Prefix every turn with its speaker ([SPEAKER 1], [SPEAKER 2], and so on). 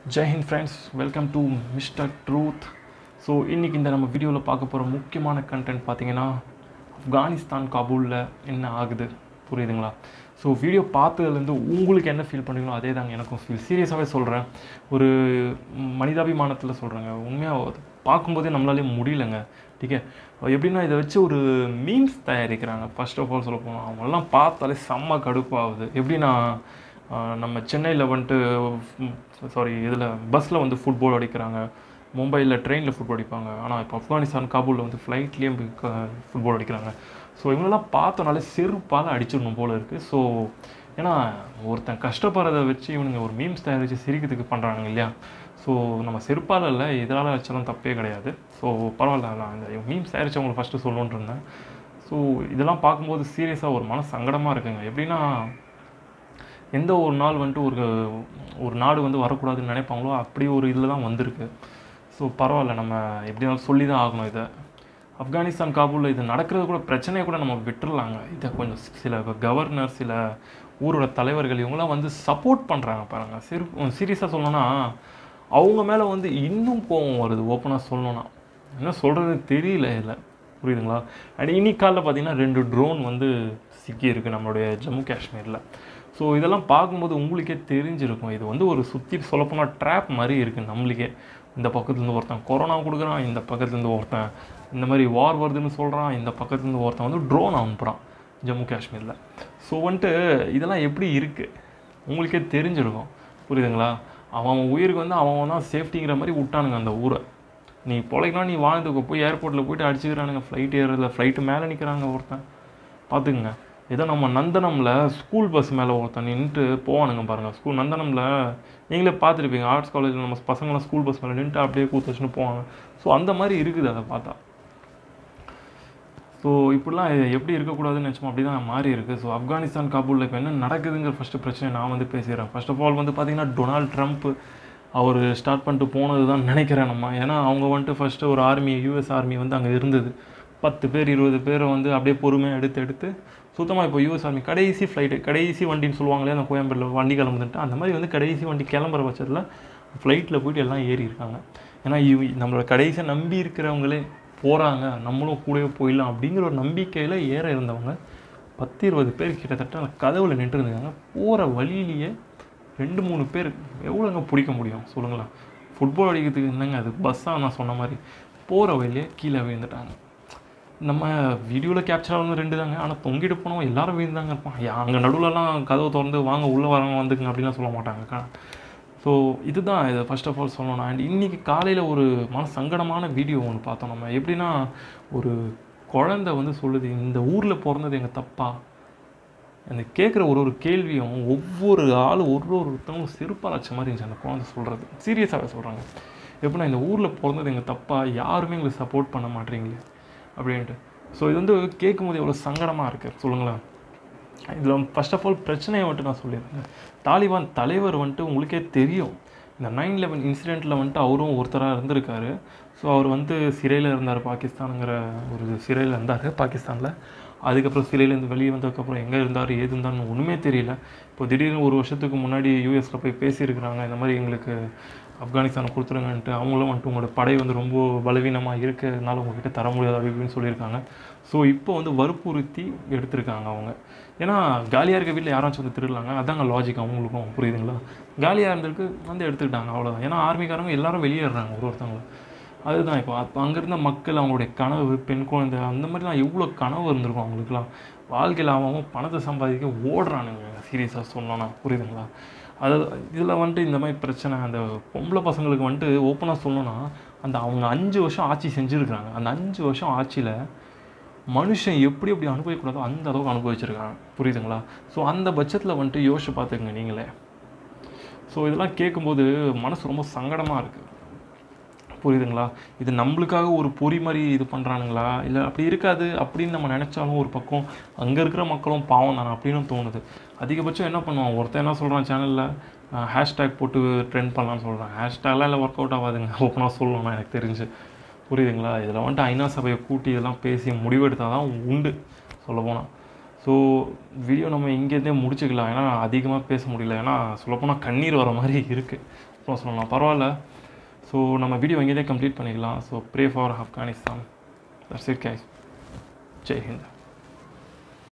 [SPEAKER 1] Jai Hind friends welcome to mister truth so இன்றைக்கி இந்த நம்ம வீடியோவில் பார்க்க போகிற முக்கியமான கண்டென்ட் பார்த்தீங்கன்னா ஆப்கானிஸ்தான் காபூலில் என்ன ஆகுது புரியுதுங்களா ஸோ வீடியோ பார்த்ததுலேருந்து உங்களுக்கு என்ன ஃபீல் பண்ணுறீங்களோ அதே தாங்க எனக்கும் ஃபீல் சீரியஸாகவே சொல்கிறேன் ஒரு மனிதாபிமானத்தில் சொல்கிறேங்க உண்மையாக பார்க்கும்போதே நம்மளாலே முடியலங்க டீக்கே எப்படின்னா இதை வச்சு ஒரு மீம்ஸ் தயாரிக்கிறாங்க ஃபர்ஸ்ட் ஆஃப் ஆல் சொல்ல போனால் அவங்கெல்லாம் பார்த்தாலே செம்ம கடுப்பாகுது எப்படின்னா ஆஹ் நம்ம சென்னையில் வந்துட்டு சாரி இதில் பஸ்ஸில் வந்து ஃபுட்பால் அடிக்கிறாங்க மும்பையில் ட்ரெயினில் ஃபுட்பால் அடிப்பாங்க ஆனால் இப்போ ஆப்கானிஸ்தான் காபூலில் வந்து ஃப்ளைட்லேயும் ஃபுட்பால் அடிக்கிறாங்க ஸோ இவங்களெல்லாம் பார்த்தோனாலே செருப்பால் அடிச்சிடணும் போல் இருக்குது ஸோ ஏன்னா ஒருத்தன் கஷ்டப்படுறத வச்சு இவனுங்க ஒரு மீம்ஸ் தயாரித்து சிரிக்கிறதுக்கு பண்ணுறாங்க இல்லையா ஸோ நம்ம செருப்பால் இல்லை இதனால் வச்சாலும் தப்பே கிடையாது ஸோ பரவாயில்ல நான் இந்த மீம்ஸ் தயாரித்தவங்களை ஃபஸ்ட்டு சொல்லணுன்ட்டு இருந்தேன் ஸோ இதெல்லாம் பார்க்கும்போது சீரியஸாக ஒரு மன சங்கடமாக இருக்குங்க எப்படின்னா எந்த ஒரு நாள் வந்துட்டு ஒரு ஒரு நாடு வந்து வரக்கூடாதுன்னு நினைப்பாங்களோ அப்படி ஒரு இதில் தான் வந்திருக்கு ஸோ பரவாயில்ல நம்ம எப்படினாலும் சொல்லி தான் ஆகணும் இதை ஆப்கானிஸ்தான் காபூலில் இது நடக்கிறது கூட பிரச்சனையை கூட நம்ம விட்டுறலாங்க இதை கொஞ்சம் சில கவர்னர் சில ஊரோட தலைவர்கள் இவங்களாம் வந்து சப்போர்ட் பண்ணுறாங்க பாருங்க சிறு சீரியஸாக சொல்லணும்னா அவங்க மேலே வந்து இன்னும் கோவம் வருது ஓப்பனாக சொல்லணும்னா என்ன சொல்கிறது தெரியல இல்லை புரியுதுங்களா அண்ட் இன்னைக்கு காலைல பார்த்தீங்கன்னா ரெண்டு ட்ரோன் வந்து சிக்கியிருக்கு நம்மளுடைய ஜம்மு காஷ்மீரில் ஸோ இதெல்லாம் பார்க்கும்போது உங்களுக்கே தெரிஞ்சிருக்கும் இது வந்து ஒரு சுற்றி சொல்லப்போனால் ட்ராப் மாதிரி இருக்குது நம்மளுக்கே இந்த பக்கத்துலேருந்து ஒருத்தன் கொரோனா கொடுக்குறான் இந்த பக்கத்துலேருந்து ஒருத்தன் இந்த மாதிரி வார் வருதுன்னு சொல்கிறான் இந்த பக்கத்துலேருந்து ஒருத்தன் வந்து ட்ரோன் அனுப்புகிறான் ஜம்மு காஷ்மீரில் ஸோ வந்துட்டு இதெல்லாம் எப்படி இருக்குது உங்களுக்கே தெரிஞ்சிருக்கும் புரியுதுங்களா அவன் அவன் உயிருக்கு வந்து அவன் தான் சேஃப்டிங்கிற மாதிரி விட்டானுங்க அந்த ஊரை நீ பொழைக்கலாம் நீ வாழ்ந்துக்கோ போய் ஏர்போர்ட்டில் போயிட்டு அடிச்சுக்கிறானுங்க ஃப்ளைட் ஏறதில்ல ஃப்ளைட்டு மேலே நிற்கிறாங்க ஒருத்தன் பார்த்துக்குங்க ஏதோ நம்ம நந்தனமில் ஸ்கூல் பஸ் மேலே ஒருத்தன் நின்றுட்டு போவானுங்க பாருங்கள் ஸ்கூல் நந்தனமில் நீங்களே பார்த்துருப்பீங்க ஆர்ட்ஸ் காலேஜில் நம்ம பசங்களாம் ஸ்கூல் பஸ் மேலே நின்றுட்டு அப்படியே கூத்து வச்சுன்னு போவாங்க ஸோ அந்த மாதிரி இருக்குது அதை பார்த்தா ஸோ இப்படிலாம் இது எப்படி இருக்கக்கூடாதுன்னு நினச்சோம் அப்படி தான் மாறி இருக்குது ஸோ ஆப்கானிஸ்தான் காபூலில் இப்போ என்ன நடக்குதுங்கிற ஃபஸ்ட்டு பிரச்சனை நான் வந்து பேசுகிறேன் ஃபர்ஸ்ட் ஆஃப் ஆல் வந்து பார்த்தீங்கன்னா டொனால்ட் ட்ரம்ப் அவர் ஸ்டார்ட் பண்ணிட்டு போனது தான் நினைக்கிறேன் நம்ம ஏன்னா அவங்க வந்துட்டு ஃபஸ்ட்டு ஒரு ஆர்மி யூஎஸ் ஆர்மி வந்து அங்கே இருந்தது பத்து பேர் இருபது பேரை வந்து அப்படியே பொறுமையாக எடுத்து எடுத்து சுத்தமாக இப்போ யூஎஸ் ஆர்மி கடைசி ஃப்ளைட்டு கடைசி வண்டின்னு சொல்லுவாங்களே அந்த கோயம்பேட்டில் வண்டி கிளம்புதுன்ட்டு அந்த மாதிரி வந்து கடைசி வண்டி கிளம்புற பட்சத்தில் ஃப்ளைட்டில் போயிட்டு எல்லாம் ஏறி இருக்காங்க ஏன்னா இவ நம்மளோட கடைசியாக நம்பி இருக்கிறவங்களே போகிறாங்க நம்மளும் கூடவே போயிடலாம் அப்படிங்கிற ஒரு நம்பிக்கையில் ஏற இருந்தவங்க பத்து இருபது பேர் கிட்டத்தட்ட அந்த கதவுல நின்று இருந்திருக்காங்க போகிற வழியிலேயே ரெண்டு மூணு பேர் எவ்வளோங்க பிடிக்க முடியும் சொல்லுங்களேன் ஃபுட்பால் அடிக்கிறதுக்கு என்னங்க அது பஸ்ஸாக நான் சொன்ன மாதிரி போகிற வழியிலே கீழே விழுந்துட்டாங்க நம்ம வீடியோவில் கேப்சர் ஆகணும் ரெண்டு தாங்க ஆனால் தொங்கிட்டு போனோம் எல்லாரும் விழுந்தாங்க இருப்பான் அங்கே நடுவுலலாம் கதவை திறந்து வாங்க உள்ளே வரவங்க வந்துக்குங்க அப்படிலாம் சொல்ல மாட்டாங்க ஸோ இதுதான் இது ஃபர்ஸ்ட் ஆஃப் ஆல் சொல்லணும் அண்ட் இன்றைக்கி காலையில் ஒரு மன சங்கடமான வீடியோ ஒன்று பார்த்தோம் நம்ம எப்படின்னா ஒரு குழந்தை வந்து சொல்லுது இந்த ஊரில் பிறந்தது எங்கள் தப்பா அந்த கேட்குற ஒரு ஒரு கேள்வியும் ஒவ்வொரு ஆள் ஒரு ஒருத்தவங்களும் செருப்பால் வச்ச மாதிரி இருந்துச்சு அந்த குழந்தை சொல்கிறது சீரியஸாகவே சொல்கிறாங்க எப்படின்னா இந்த ஊரில் பிறந்தது எங்கள் தப்பா யாருமே எங்களுக்கு சப்போர்ட் பண்ண மாட்டீங்களே அப்படின்ட்டு ஸோ இது வந்து கேட்கும்போது எவ்வளோ சங்கடமாக இருக்குது சொல்லுங்களேன் இதில் ஃபர்ஸ்ட் ஆஃப் ஆல் பிரச்சனையை வந்துட்டு நான் சொல்லியிருந்தேன் தாலிபான் தலைவர் வந்துட்டு உங்களுக்கே தெரியும் இந்த நைன் லெவன் இன்சிடெண்ட்டில் வந்துட்டு அவரும் ஒருத்தராக இருந்திருக்காரு ஸோ அவர் வந்து சிறையில் இருந்தார் பாகிஸ்தானுங்கிற ஒரு சிறையில் இருந்தார் பாகிஸ்தானில் அதுக்கப்புறம் சிறையிலேருந்து வெளியே வந்ததுக்கப்புறம் எங்கே இருந்தார் ஏது இருந்தார்னு ஒன்றுமே தெரியல இப்போ திடீர்னு ஒரு வருஷத்துக்கு முன்னாடி யூஎஸில் போய் பேசியிருக்கிறாங்க இந்த மாதிரி எங்களுக்கு ஆப்கானிஸ்தானை கொடுத்துருங்கன்ட்டு அவங்களும் வந்துட்டு உங்களோட படை வந்து ரொம்ப பலவீனமாக இருக்கிறதுனால உங்ககிட்ட தர முடியாது அப்படி இப்படின்னு சொல்லியிருக்காங்க ஸோ இப்போ வந்து வற்புறுத்தி எடுத்திருக்காங்க அவங்க ஏன்னா காலியாக இருக்க வீட்டில் யாராச்சும் வந்து திருடலாங்க அதாங்க லாஜிக் அவங்களுக்கும் புரியுதுங்களா காலியாக இருந்திருக்கு வந்து எடுத்துக்கிட்டாங்க அவ்வளோதான் ஏன்னா ஆர்மிக்காரங்க எல்லாரும் வெளியேறாங்க ஒரு ஒருத்தவங்களும் அதுதான் இப்போ அப்போ அங்கே இருந்த மக்கள் அவங்களுடைய கனவு பெண் குழந்தை அந்த மாதிரிலாம் எவ்வளோ கனவு இருந்திருக்கும் அவங்களுக்குலாம் வாழ்க்கையில் அவன் பணத்தை சம்பாதிக்க ஓடுறானுங்க சீரியஸாக சொன்னோன்னா புரியுதுங்களா அது இதில் வந்துட்டு இந்த மாதிரி பிரச்சனை அந்த பொம்பளை பசங்களுக்கு வந்துட்டு ஓப்பனாக சொல்லணும்னா அந்த அவங்க அஞ்சு வருஷம் ஆட்சி செஞ்சுருக்காங்க அந்த அஞ்சு வருஷம் ஆட்சியில் மனுஷன் எப்படி எப்படி அனுபவிக்கூடாதோ அந்த அளவுக்கு அனுபவிச்சிருக்காங்க புரியுதுங்களா ஸோ அந்த பட்சத்தில் வந்துட்டு யோசிச்சு பார்த்துக்குங்க நீங்களே ஸோ இதெல்லாம் கேட்கும்போது மனசு ரொம்ப சங்கடமாக இருக்குது புரியுதுங்களா இது நம்மளுக்காக ஒரு பொறி மாதிரி இது பண்ணுறானுங்களா இல்லை அப்படி இருக்காது அப்படின்னு நம்ம நினச்சாலும் ஒரு பக்கம் அங்கே இருக்கிற மக்களும் பாவம் தானே அப்படின்னு தோணுது அதிகபட்சம் என்ன பண்ணுவான் ஒருத்தன் என்ன சொல்கிறான் சேனலில் ஹேஷ்டேக் போட்டு ட்ரெண்ட் பண்ணலான்னு சொல்கிறான் ஹேஷ்டேக்லாம் இல்லை ஒர்க் அவுட் ஆகாதுங்க ஓப்பனாக சொல்லணும்னா எனக்கு தெரிஞ்சு புரியுதுங்களா இதில் வந்துட்டு ஐநா சபையை கூட்டி இதெல்லாம் பேசி முடிவெடுத்தால் தான் உண்டு சொல்லப்போனால் ஸோ வீடியோ நம்ம இங்கேருந்தே முடிச்சுக்கலாம் ஏன்னா அதிகமாக பேச முடியல ஏன்னா சொல்லப்போனால் கண்ணீர் வர மாதிரி இருக்குது அப்புறம் சொல்லலாம் பரவாயில்ல ஸோ நம்ம வீடியோ இங்கேயே கம்ப்ளீட் பண்ணிக்கலாம் so pray for Afghanistan that's it guys Jai Hind